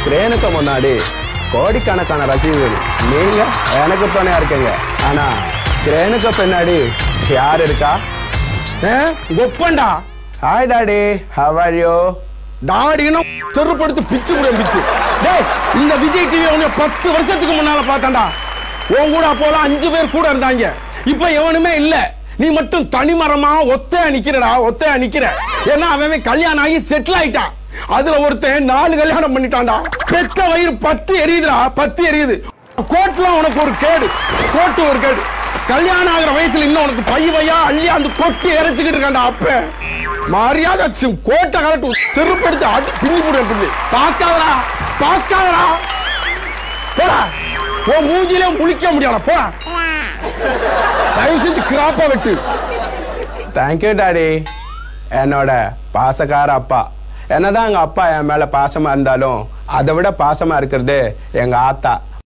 கிரேனுக்கு முன்னாடி கோடிக்கணக்கான ரசிகர்கள் நீங்க எனக்கு துணையா இருக்கீங்க ஆனா கிரேனுக்கு பின்னாடி யார் இருக்கா ஒப்பண்டா hi daddy how are you டாடினா செருப்படுத்து பிச்சு முடியும் பிச்சு டேய் இந்த விஜய் டிவி உன்னை பத்து வருஷத்துக்கு முன்னால பார்த்தான்டா உன் கூட அப்போலாம் அஞ்சு பேர் கூட இருந்தாங்க இப்ப எவனுமே இல்ல நீ மட்டும் தனிமரமா ஒத்தையா நிக்கிறடா ஒத்தையா நிக்கிற ஏன்னா அவன் கல்யாணம் ஆகி செட்டில் ஆயிட்டான் அதுல ஒருத்தன் நாலு கல்யாணம் பண்ணிட்டான்டா பெத்த வயிறு பத்து எரியுதுடா பத்து எரியுது கோட்ல உனக்கு ஒரு கேடு கோட்டு ஒரு கேடு கல்யாணம் ஆகிற வயசுல இன்னும் உனக்கு பைய பையா அள்ளி அந்த கொட்டி இறைச்சிக்கிட்டு இருக்கான்டா அப்ப மரியாதை சி- கோட்டை கலட்டு செருப்படுத்து அடி பின்னி போடு பின்னி பார்க்காதடா பார்க்காதடா போடா உன் மூஞ்சிலே முழிக்க முடியாத போடா தயவு செஞ்சு கிராப்பா வெட்டு தேங்க்யூ டாடி என்னோட பாசக்கார அப்பா என்னதான் எங்க அப்பா என் மேல பாசமா இருந்தாலும் அதை விட பாசமா இருக்கிறது எங்க ஆத்தா